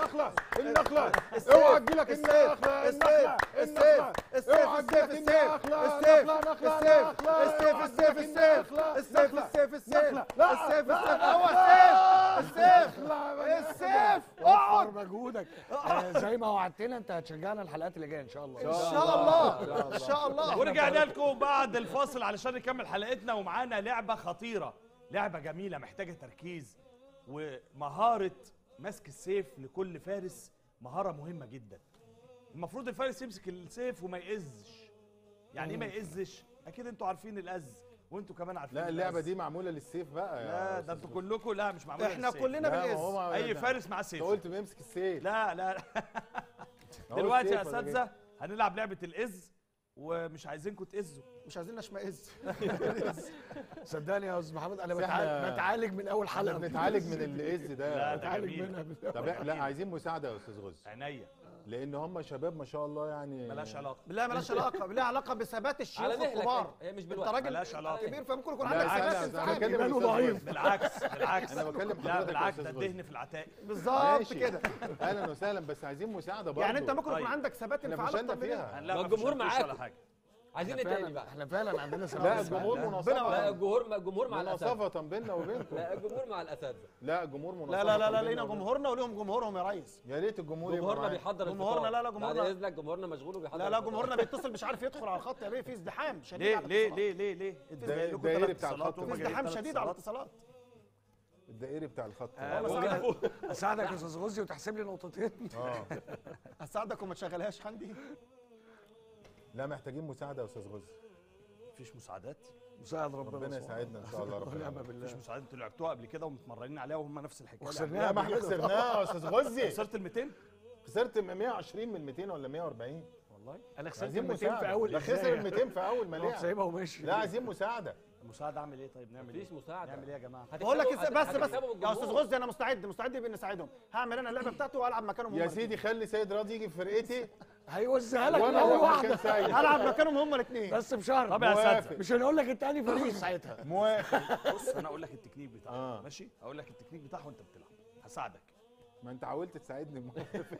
النخله النخله اوعى تجيلك النخله النخله النخله اوعى تجيلك النخله النخله نخله السيف السيف السيف السيف السيف السيف لا. السيف السيف هو السيف السيف السيف اقعد مجهودك آه، زي ما وعدتنا انت هتشجعنا الحلقات اللي جايه ان شاء الله ان شاء الله ان شاء الله ورجعنا لكم بعد الفاصل علشان نكمل حلقتنا ومعانا لعبه خطيره لعبه جميله محتاجه تركيز ومهاره مسك السيف لكل فارس مهاره مهمه جدا المفروض الفارس يمسك السيف وما يقزش يعني ايه ما يقزش اكيد انتوا عارفين القز وانتوا كمان عارفين لا اللعبه القز. دي معموله للسيف بقى يا لا ده أستاذ انتوا كلكم لا مش معموله احنا للسيف. كلنا لا، ما بنقز هو ما- اي ده- فارس معاه انت سيف قلت بيمسك السيف لا لا هو دلوقتي يا السيف ولا اساتذه هنلعب لعبه القز ومش عايزينكم تقزوا مش عايزين نشمئز صدقني يا استاذ محمد انا بس بتعالج, احنا- بتعالج من اول احنا حلقه بنتعالج من الإز لا ده ده بتعالج جميل منها من طب إح- لا عايزين مساعده يا استاذ غز عينيا لان هم شباب ما شاء الله يعني ملهاش علاقه لا مالهاش علاقه لها علاقه بثبات الشيوخ على مهلك الكبار هي مش انت بالوقت راجل ملهاش علاقة. كبير فممكن يكون لا، عندك لا، ثبات لا، انفعالي. بكلم إيمانه الأستاذ ضعيف. غز. بالعكس بالعكس انا بكلم لا حضرتك يا بالعكس أستاذ ده غز. الدهن في العتاق بالظبط ماشي. كده اهلا وسهلا بس عايزين مساعده برضه يعني انت ممكن يكون طيب. عندك ثبات احنا انفعالي فشلنا اكتر مننا فيها لا ما ما الجمهور فشلتوش معاكم. ولا حاجه عايزين ايه تاني بقى احنا فعلا عندنا سبب لا الجمهور لا مناصفه الجمهور ما الجمهور مع الاساتذه مناصفه بيننا وبينكم لا الجمهور مع الاساتذه لا الجمهور مناصفه لا لا لا لا بيننا لينا وبينكم. جمهورنا وليهم جمهورهم يا ريس يا ريت الجمهور يبقى جمهورنا معانا. بيحضر جمهورنا الفطار. لا لا جمهورنا- بعد اذنك جمهورنا مشغول وبيحضر لا لا الفطار. جمهورنا بيتصل مش عارف يدخل على الخط يا بيه في ازدحام شديد ليه على ليه الاتصالات. ليه ليه ليه انتوا الدائري- جاي لكم الدائري ثلاث بتاع اتصالات الخط وهم في جايين ازدحام ثلاث شديد على اتصالات. الاتصالات الدائري بتاع الخط آه، ممكن اساعدك يا استاذ غزي وتحسب لي نقطتين اه هساعدك وما تشغلهاش عندي لا محتاجين مساعده يا استاذ غزي مفيش مساعدات مساعد ربنا ربنا سبحانه. يساعدنا ان شاء الله رب ونعم العالمين بالله مفيش مساعدات انتوا لعبتوها قبل كده ومتمرنين عليها وهم نفس الحكايه وخسرناها لا ما احنا قبل كده. خسرناها يا استاذ غزي خسرت ال 200 خسرت من 120 من 200 ولا 140 والله انا خسرت عايزين 200 في مساعده اول ده خسر ال 200 في اول ما رحت لعب سايبها وماشي لا عايزين مساعده المساعده اعمل ايه طيب نعمل ايه مفيش مساعده نعمل ايه يا جماعه بقول لك هتكسبوا- إز- بس بس هتكسبوا يا استاذ بالجمهور. غزي انا مستعد مستعد بان اساعدهم هعمل انا اللعبه بتاعتي والعب مكانهم يا هم سيدي خلي سيد راضي يجي في فرقتي هيوزعها لك من وانا اول اروح واحده مكان سيد هلعب مكانهم هم الاثنين بس بشرط طب يا موافق. اساتذه مش هنقول لك انت انهي فريق ساعتها موافق بص انا اقول لك التكنيك بتاعه آه. ماشي اقول لك التكنيك بتاعه وانت بتلعب هساعدك ما انت حاولت تساعدني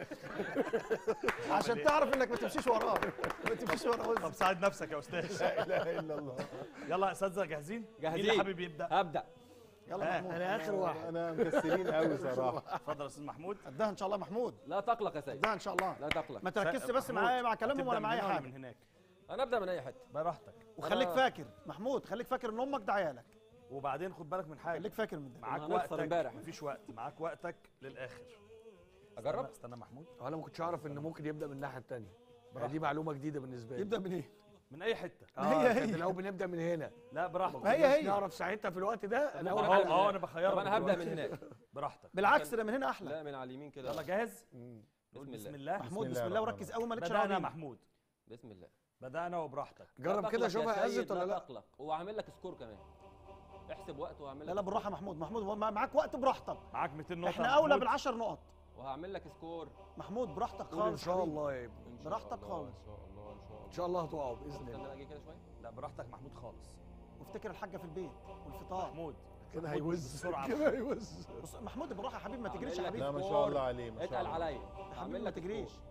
عشان تعرف انك ما تمشيش وراه ما تمشيش ورا طب غزي ساعد نفسك يا استاذ لا اله الا الله يلا يا اساتذه جاهزين مين جاهزين. اللي حابب يبدا هبدا يلا آه. محمود انا اخر واحد انا مكسلين قوي صراحه اتفضل يا استاذ محمود قدها ان شاء الله محمود لا تقلق يا سيد قدها ان شاء الله لا تقلق ما تركزش بس محمود، معايا مع كلامهم هتبدأ ولا من مع اي هنا ولا حاجه من هناك انا ابدا من اي حته براحتك وخليك أنا- فاكر محمود خليك فاكر ان امك ده عيالك وبعدين خد بالك من حاجه خليك فاكر من ده معاك كنا هنخسر وقتك امبارح. مفيش وقت معاك وقتك للاخر اجرب استنى, استنى محمود انا ما كنتش اعرف ان ممكن يبدا من الناحيه الثانيه دي معلومه جديده بالنسبه لي يبدا منين من اي حته اه هي كانت هي. الاول بنبدا من هنا لا براحتك هي هي. نعرف ساعتها في الوقت ده انا اهو اول أنا هبدأ اهو من انا هنا. بخيرك طب انا هبدا دلوقتي. من هناك براحتك بالعكس ده من هنا احلى لا من على اليمين كده يلا جاهز بسم بسم الله الله محمود بسم بسم الله الله الرحمن وركز قوي مالكش بدأنا دعوه بيه. محمود بسم الله بدأنا وبراحتك جرب لا كده تقلق يا شوفها سيد، هزت ولا لا تقلق وهعمل لك سكور كمان احسب وقت وهعمل لك لا لا بالراحه محمود محمود هو معاك وقت براحتك معاك 200 نقطة احنا يا اولى محمود. بالعشر نقط وهعمل لك سكور محمود براحتك قول خالص ان شاء حبيبي. الله يا ابني إن شاء براحتك الله، خالص. ان شاء الله ان شاء الله ان شاء الله هتقعوا باذن استنى الله بقى اجي كده شويه لا براحتك محمود خالص وافتكر الحاجه في البيت والفطار محمود كده محمود هيوز بسرعة. كده هيوز بص محمود بالراحه يا حبيبي ما أعمل تجريش يا لك حبيبي لا ما شاء سكور. الله عليه ما شاء اتقل الله عليا يا حبيبي هعمل ما لك تجريش سكور.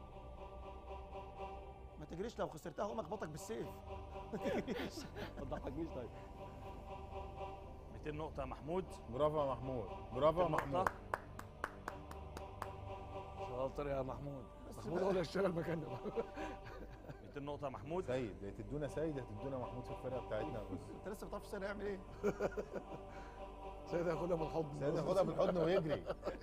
ما تجريش لو خسرتها امك بطك بالسيف ما تضحكنيش طيب 200 نقطة يا محمود برافو يا محمود برافو يا 200 محمود نقطة شاطر يا محمود محمود هو اللي اشتغل مكاننا 200 نقطة يا محمود سيد يا تدونا سيد يا تدونا محمود في الفرقه بتاعتنا بص انت لسه ما تعرفش سيد هيعمل ايه سيد هياخدها من الحضن سيد ياخدها بالحضن ويجري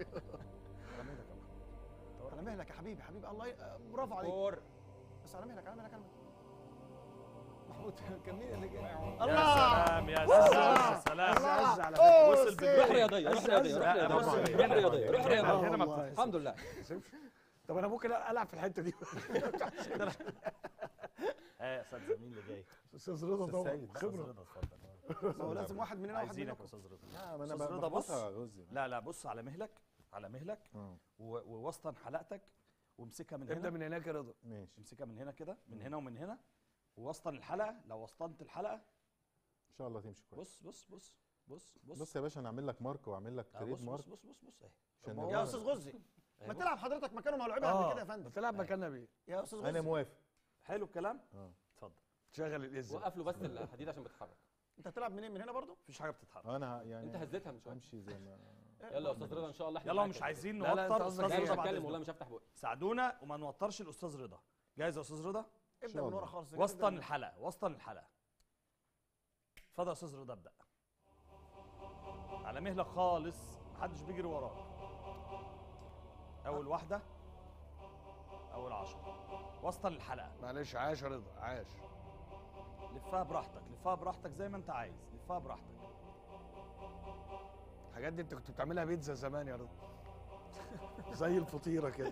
على مهلك يا حبيبي حبيبي الله ي... برافو عليك سكور بس على مهلك على مهلك على مهلك محمود كان مين اللي جاي يا الله سلام يا سلام يا سلام عز على أوه، وصل سيد. بالجول. روح رياضيه روح رياضيه روح لا، بص، رياضيه روح رياضيه روح هنا- رياضيه هنا ما والله. بتحصلش. الحمد لله طب انا ممكن العب في الحته دي ها يا استاذ مين اللي جاي؟ استاذ رضا أستاذ طبعا سيد. استاذ خبره رضا اتفضل هو لازم واحد مننا واحد عايزينك منكم يا استاذ رضا لا ما انا أستاذ رضا بص. ببصها يا غزي لا لا بص على مهلك على مهلك آه، و- ووسطن حلقتك وامسكها من ابدا هنا من هناك يا رضا ماشي امسكها من هنا كده من هنا ومن هنا ووسطن الحلقة لو وسطنت الحلقة ان شاء الله تمشي كويس بص بص بص بص بص بص يا باشا انا اعمل لك مارك واعمل لك آه، تريد بص مارك بص بص بص بص اهي عشان طب ما هو- يا نبقى- استاذ غزي ما تلعب حضرتك مكانه مع لعيبه قبل كده يا فندم بتلعب مكاننا بيه يا استاذ انا غزي موافق حلو الكلام اه اتفضل شغل الاز وقف له بس الحديد عشان بتتحرك انت هتلعب منين من هنا برضو مفيش حاجه بتتحرك انا ه- يعني انت هزيتها من شويه امشي زي ما يلا يا استاذ رضا ان شاء الله احنا يلا معاك مش كده. عايزين لا، لا، أنت نوتر قصدك استاذ لا إيه؟ مش رضا بعد هتكلم إذنك. والله مش هفتح بقي ساعدونا وما نوترش الاستاذ رضا جاهز يا استاذ رضا ابدا من الله. ورا خالص وسطا الحلقه وسطا الحلقه اتفضل يا استاذ رضا ابدا على مهلك خالص محدش بيجري وراك اول واحده اول عشرة وسطا للحلقه معلش عاش يا رضا عاش لفها براحتك لفها براحتك زي ما انت عايز لفها براحتك الحاجات دي انت كنت بتعملها بيتزا زمان يا رضا زي الفطيره كده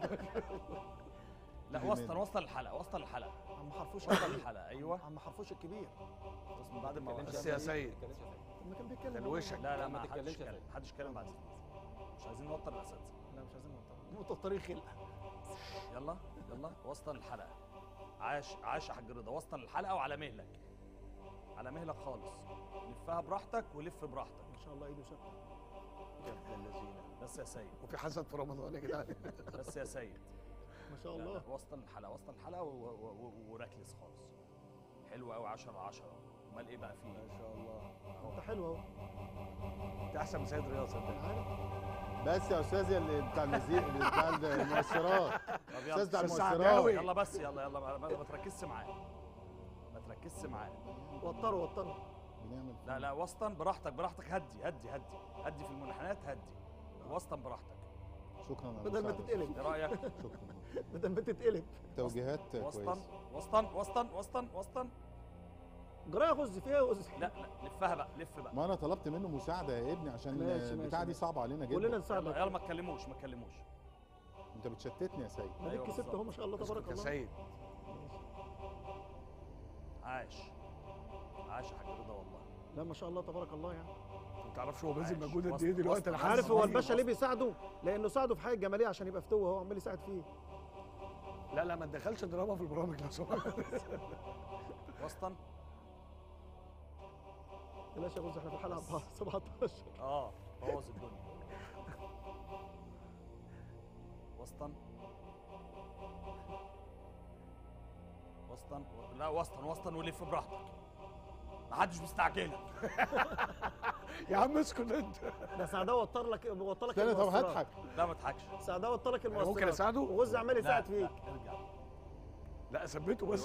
لا جميل. وسطا وسطا للحلقه وسطا للحلقه عم حرفوش وسطا للحلقه ايوه عم حرفوش الكبير بس من بعد ما ما بس يا سيد. تتكلمش يا سيد لما كان بيتكلم تلوشك. لا لا ما ما تتكلمش حدش يا يتكلم سيد. حدش يتكلم بعد إذنك. مش عايزين نوتر الاساتذه لا مش عايزين نوتر متوترين خلقه يلا يلا وسطا للحلقه عاش عاش يا حاج رضا وسطا للحلقه وعلى مهلك على مهلك خالص لفها براحتك ولف براحتك ان شاء الله ايده ثابته يا ابن اللذينه بس يا سيد وفي حسد في رمضان يا جدعان بس يا سيد ما شاء لا، الله لا، وسط الحلقه وسط الحلقه و- و- و- وركلس خالص حلو قوي 10 10 امال ايه بقى فيه ما شاء الله انت حلو اهو انت احسن من سيد رياض صدقني بس يا استاذ اللي بتاع المزيق اللي بتاع المؤثرات طب استاذ بتاع أستاذ المؤثرات سعداوي. يلا بس يلا يلا ما, ما ما تركزش معاه ما تركزش معاه وتروا وتروا بنعمل لا لا وسطا براحتك براحتك هدي هدي هدي هدي في المنحنيات هدي وسطا براحتك شكرا على بدل ما المساعدة. تتقلب ايه رايك شكرا بدل ما تتقلب توجيهات وسطا كويسه وسطا وسطا وسطا وسطا جرايه غز فيها غز لا لا لفها بقى لف بقى ما انا طلبت منه مساعده يا ابني عشان ماشي، البتاعه دي ماشي. صعبه علينا كلنا جدا يلا نساعدك يلا ما تكلموش ما تكلموش انت بتشتتني يا سيد اديك أيوة كسبت اهو ما شاء الله تبارك يا الله سيد عاش عاش يا حاج رضا والله لا ما شاء الله تبارك الله يعني ما تعرفش هو باذل عاش. مجهود قد وسط- ايه دلوقتي انا وسط- حاسس عارف هو بيه. الباشا ليه بيساعده لانه ساعده في حاجه جماليه عشان يبقى فتوه هو عمال يساعد فيه لا لا ما تدخلش دراما في البرامج لو سمحت وسطا بلاش يا غز احنا في الحلقه 17 اه بوظ الدنيا وسطا وسطا لا وسطا وسطا ولف براحتك محدش مستعجلك يا عم اسكت انت ده سعداء وتر لك وتر لك استنى طب المؤثرات. هضحك لا ما تضحكش سعداء وتر لك المؤثرات ممكن أساعده؟ وغز عمال لا يساعد فيك لا، ارجع لا ثبته بس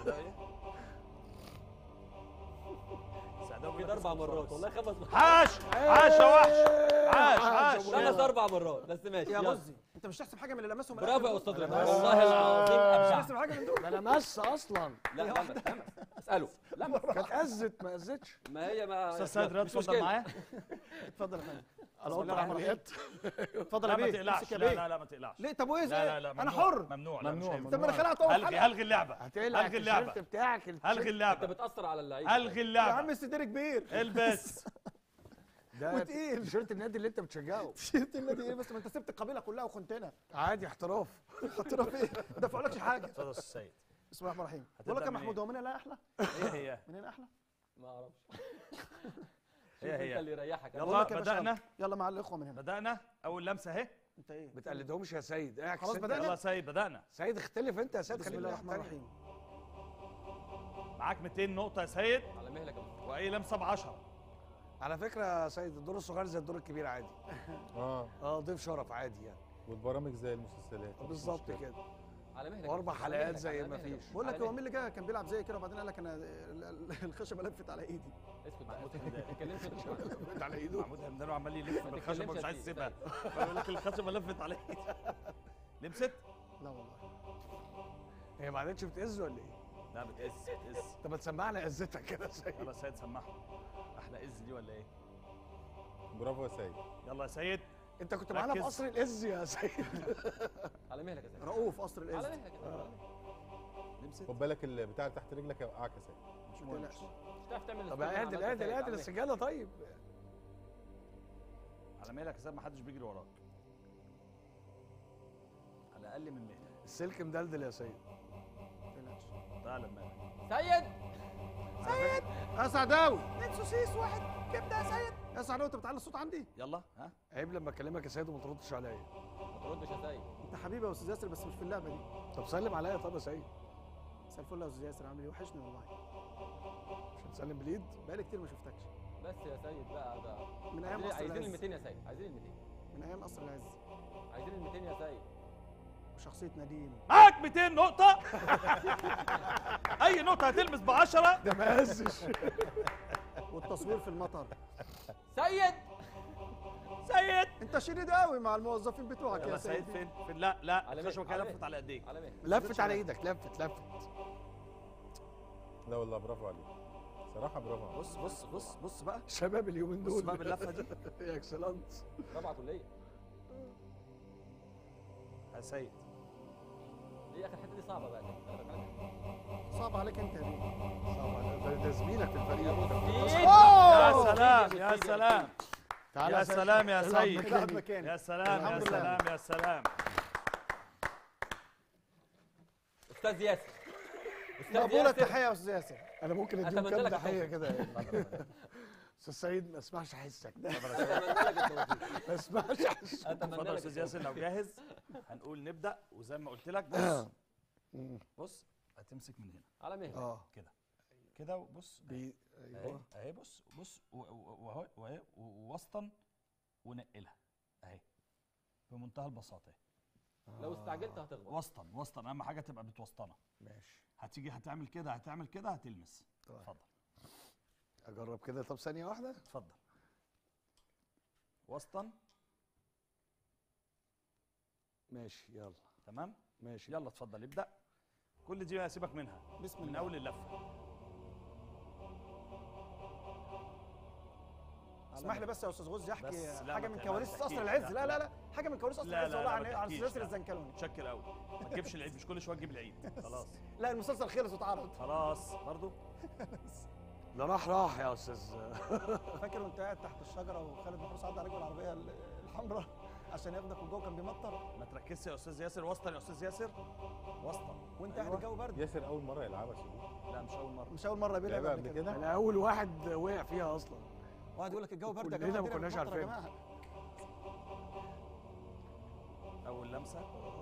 سعداوي كده اربع مرات والله خمس مرات عاش عاش يا وحش عاش عاش خمس اربع مرات بس ماشي يا يلا. غزي انت مش تحسب حاجه من اللي لمسهم برافو يا استاذ رضا بس. والله العظيم مش ابدع تحسب حاجه من دول ده انا مس اصلا لا لا بس اساله لا كانت ازت ما ازتش ما هي ما استاذ سيد رياض مش اتفضل مشكلة. معايا اتفضل يا فندم انا بسم قلت الله الرحمن عمليات اتفضل لا يا ما بيه تقلعش امسك يا لا بيه لا لا ما تقلعش ليه طب وايه لا لا لا انا ممنوع، حر ممنوع لا مش ممنوع، هينفع. طب ما انا خلعت اول هلغي حلقه هلغي اللعبه هتقلع هلغي اللعبه التيشيرت بتاعك التيشيرت هلغي انت اللعبه بتاثر على اللعيب هلغي يا اللعبه عم السدير كبير البس ده وتقيل. تيشيرت النادي اللي انت بتشجعه تيشيرت النادي ايه بس ما انت سبت القبيله كلها وخنتنا عادي احتراف حطينا فين ما دفعولكش حاجه اتفضل يا استاذ سيد بسم الله الرحمن الرحيم هتبدأ بقول لك يا منين؟ محمود هو من هنا احلى ايه هي من هنا احلى ما اعرفش هي شوف هي. انت اللي يريحك يلا. بقول لك يا باشا بدأنا. يلا. يلا مع الاخوه من هنا بدأنا أول لمسة أهي انت ايه بتقلدهمش يا سيد اعكس خلاص انت. بدأنا؟ يلا يا سيد بدأنا سيد اختلف انت يا سيد بسم خلي الله بالك الرحمن تاني. الرحيم معاك 200 نقطة يا سيد على مهلك يا مصطفى. وأي لمسة ب 10 على فكره يا سيد الدور الصغير زي الدور الكبير عادي اه اه ضيف شرف عادي يعني والبرامج زي المسلسلات مفيش بالظبط مشكلة. كده على مهلك يا واربع مصطفى. على حلقات مهلك، زي على ما مهلك. فيش. بقول لك على هو مين مهلك. اللي جاي كان بيلعب زي كده وبعدين قال لك انا ال- ال- الخشبه لفت على ايدي اسكت بقى محمود حمدان. ما تتكلمش انت شوية. على ايده محمود همدان عمال يلف ما بالخشبة تتكلمش مش يا عايز سيدي. يسيبها فيقول لك الخشبة لفت عليك لمست؟ لا والله هي ما عادتش بتقز ولا ايه؟ لا بتقز بتقز طب ما تسمعنا قزتك كده يا سيد يلا يا سيد سمعها أحلى إز دي ولا إيه؟ برافو يا سيد يلا يا سيد انت كنت معانا في ركز. قصر القز يا سيد على مهلك يا سيدي رؤوف قصر على الاذن مهلك يا سيدي. لمست؟ خد بالك البتاع اللي تحت رجلك هيوقعك يا سيد مش متقلقش مش هتعرف تعمل طب السكور اللي اعدل عملته اعدل فيا. اعدل على السجاده طيب على مهلك يا سيد محدش بيجري وراك على الأقل من مهلك السلك مدلدل يا سيد متقلقش. تعالى بمهلك سيد يا سعداوي اتنين سوسيس واحد كبده يا سيد يا سعداوي انت بتعلي الصوت عندي يلا ها عيب لما اكلمك يا سيد وما تردش عليا ما تردش يا سيد انت حبيبي يا استاذ ياسر بس مش في اللعبه دي طب سلم عليا طب يا سيد مساء الفل يا استاذ ياسر عامل ايه وحشني والله مش هتسلم بالايد بقالي كتير ما شفتكش بس يا سيد بقى ده من ايام عايزين قصر عايزين ال العز 200 يا سيد عايزين ال 200 من ايام قصر العز عايزين ال 200 يا سيد وشخصيه نديم معاك 200 نقطة أي نقطة هتلمس ب 10 ده ما هزش والتصوير في المطر سيد سيد انت شديد قوي مع الموظفين بتوعك يلا يا سيد سيد فين؟ فين؟ لا لا على الخشبة مين؟ كده على لفت مين؟ على ايديك على مين لفت على ايدك لفت لفت لا والله برافو عليك صراحه برافو عليك بص بص بص بص بقى شباب اليومين بص دول بقى باللفة دي يا اكسلانس رابعه كليه يا سيد دي اخر حته دي صعبه بقى خلي بالك على صعب عليك انت يا بيه طبعا ده- ده زميلك في الفريق يا سلام يا سلام تعالى يا سيد. سلام يا العب سيد مكاني. العب مكاني يا سلام يا الحمد لله. سلام يا سلام استاذ ياسر استاذ مقبوله ياسر التحيه يا استاذ ياسر انا ممكن اديهم أتمنى كام لك تحيه التوفيق. كده يعني استاذ سيد ما اسمعش حسك اتمنى لك التوفيق ما اسمعش حسك اتمنى اتفضل يا لك استاذ ياسر التوفيق. لو جاهز هنقول نبدا وزي ما قلت لك بص بص هتمسك من هنا على مهلك اه كده كده وبص بي اهي ايوه اهي بص بص و- و- وأهو- واهي ووسطا ونقلها اهي بمنتهى البساطه اهي لو استعجلت هتغلط وسطا وسطا اهم حاجه تبقى بتوسطنا ماشي هتيجي هتعمل كده هتعمل كده هتلمس طيب. اتفضل اجرب كده طب ثانيه واحده اتفضل وسطا ماشي يلا تمام ماشي يلا اتفضل ابدا كل دي سيبك منها بسم من الله اول اللفه اسمح لي بس يا استاذ غزي بس احكي لا، حاجه ما من ت- كواليس ما قصر تحكيش، العز لا، لا لا لا. لا حاجه من كواليس قصر لا، العز لا، والله لا، عن ما عن تحكيش، ياسر لا. الزنكلوني متشكر قوي ما تجيبش العيد مش كل شويه تجيب العيد خلاص لا المسلسل خلص واتعرض خلاص برضو اللي راح راح يا استاذ فاكر وانت قاعد تحت الشجره وخالد محروس عدى عليك بالعربيه ال- الحمراء عشان ياخدك والجو كان بيمطر ما تركزش يا استاذ ياسر وسطا يا استاذ ياسر وسطا وانت أيوة. قاعد الجو برد ياسر اول مره يلعبها شديد لا مش اول مره مش اول مره بيلعب لعبها قبل قبل كده كده انا اول واحد وقع فيها اصلا وقعد يقول لك الجو برد يا كلنا جماعه ما الدنيا كناش بتمطر يا عارفين. جماعه اول لمسه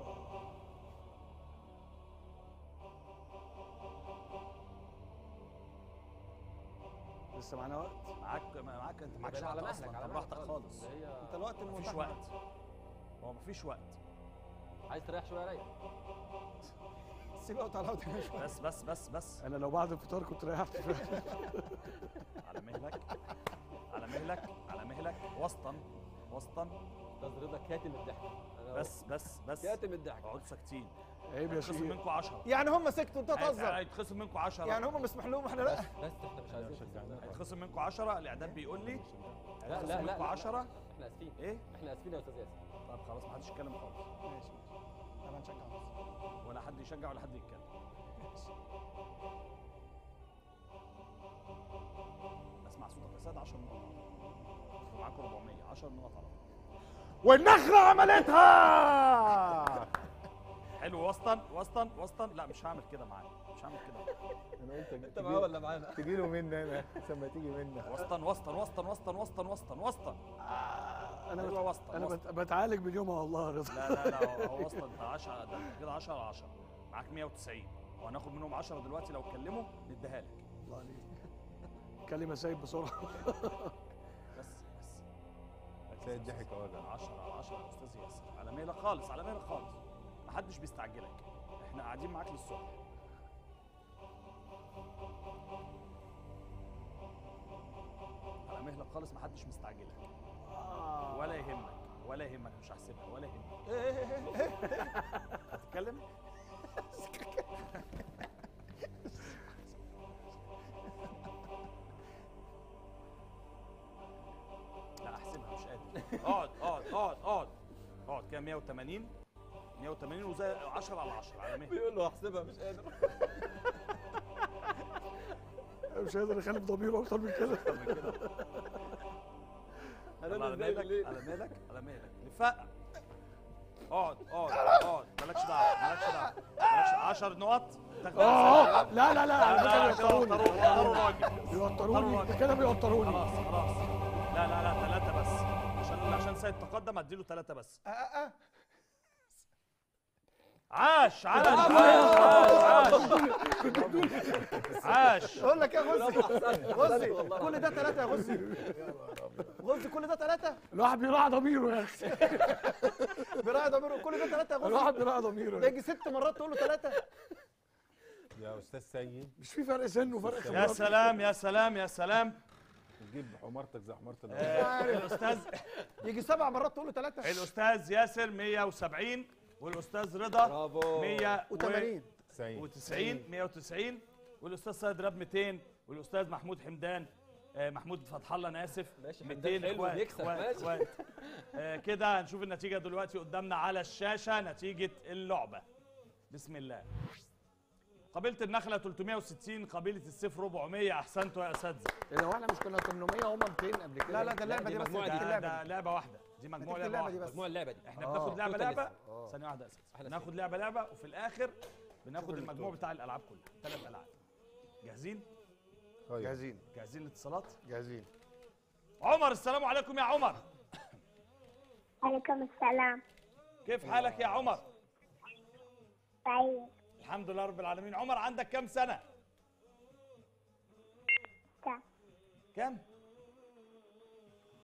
لسه معانا وقت معاك معاك انت معاكش على وقت مهلك اصلا على انت مهلك براحتك خالص اللي هي انت الوقت مفيش المتاح وقت معاك. هو مفيش وقت عايز تريح شويه ريح سيبها وتعالى وتعالى شويه بس بس بس بس انا لو بعد الفطار كنت ريحت فعلا على مهلك على مهلك على مهلك وسطا وسطا استاذ رضا كاتم الضحك أنا بس بس بس كاتم الضحك اقعدوا ساكتين عيب يا هيتخصم شيخ منكم 10 يعني هم سكتوا انت تهزر هيتخصم منكم 10 يعني هم مسمح لهم احنا لا بس احنا مش عايزين هيتخصم منكم 10 الاعداد بيقول لي لا هيتخصم لا لا منكم لا 10 احنا اسفين ايه احنا اسفين يا استاذ ياسر طب خلاص ما حدش يتكلم خالص ماشي ماشي طب هنشجع مصر. ولا حد يشجع ولا حد يتكلم اسمع صوتك يا سيد 10 نقط معاكم 400 10 نقط على طول والنخله عملتها حلو وسطا وسطا وسطا لا مش هعمل كده معاك مش هعمل كده معاك. انا قلت انت معاه ولا معانا تجي له مني انا احسن ما تيجي منك وسطا وسطا وسطا وسطا وسطا وسطا وسطا انا ايوه وسطا انا وسطا. بت- بتعالج من يومها والله يا رضا لا لا لا هو- هو وسطا انت 10 ده انت كده 10 على 10 معاك 190 وهناخد منهم 10 دلوقتي لو اتكلموا نديها لك الله عليك كلمه سايب بسرعه بس بس سيد ضحك اهو 10 على 10 يا استاذ ياسر على مهلك خالص على مهلك خالص محدش بيستعجلك احنا قاعدين معاك للصبح على مهلك خالص محدش مستعجلك ولا يهمك ولا يهمك مش هحسبها ولا يهمك هتتكلم لا احسبها مش قادر اقعد اقعد اقعد اقعد اقعد كده 180 180 وزي 10 على 10 على مهلك بيقول له احسبها مش قادر مش قادر اخالف ضميره اكتر من كده يلا على هننزل زي مهلك الليل على مهلك على مهلك لفق اقعد اقعد اقعد مالكش دعوه مالكش دعوه مالكش 10 نقط تاخد اه لا لا لا على لا فكره لا كده بيوتروني وتروا راجل بيوتروني كده بيوتروني خلاص خلاص لا لا لا ثلاثة بس عشان عشان سيد تقدم اديله ثلاثة بس اه اه اه عاش عاش عاش عاش عاش اقول لك ايه يا غزي غزي كل ده ثلاثه يا غزي غزي كل ده ثلاثه الواحد بيراعي ضميره يا اخي براعي ضميره كل ده ثلاثه يا غزي الواحد بيراعي ضميره ده يجي ست مرات تقول له ثلاثه يا استاذ سيد مش في فرق سن وفرق يا خبرات سلام يا سلام يا سلام تجيب حمارتك زي حمارة الناس آه، الاستاذ يجي سبع مرات تقول له ثلاثه الاستاذ ياسر 170 والاستاذ رضا برافو 80 سيد 190 190 والاستاذ سيد راب 200 والاستاذ محمود حمدان آه، محمود فتح الله انا اسف ماشي، 200 حمدان حلو، اخوات بيكسب، اخوات ماشي. اخوات آه، كده هنشوف النتيجه دلوقتي قدامنا على الشاشه نتيجه اللعبه بسم الله قبيله النخله 360 قبيله السيف 400 احسنتوا يا اساتذه ايه ده واحنا مش كنا 800 هم 200 قبل كده لا لا ده اللعبه دي دي بس مجموعة نتيجة دي. ده, اللعبه ده دي لعبه واحده دي مجموعه نتيجة لعبه اللعبة دي واحده بس. مجموع اللعبه دي احنا آه. بناخد لعبه توتال لعبه لسه. ثانيه واحده يا اساتذه أحلى ناخد سؤال. لعبه لعبه وفي الاخر بناخد المجموع بتاع الالعاب كلها ثلاث العاب جاهزين طيب جاهزين جاهزين الاتصالات جاهزين عمر السلام عليكم يا عمر عليكم السلام كيف حالك يا عمر طيب الحمد لله رب العالمين عمر عندك كم سنه تا- كم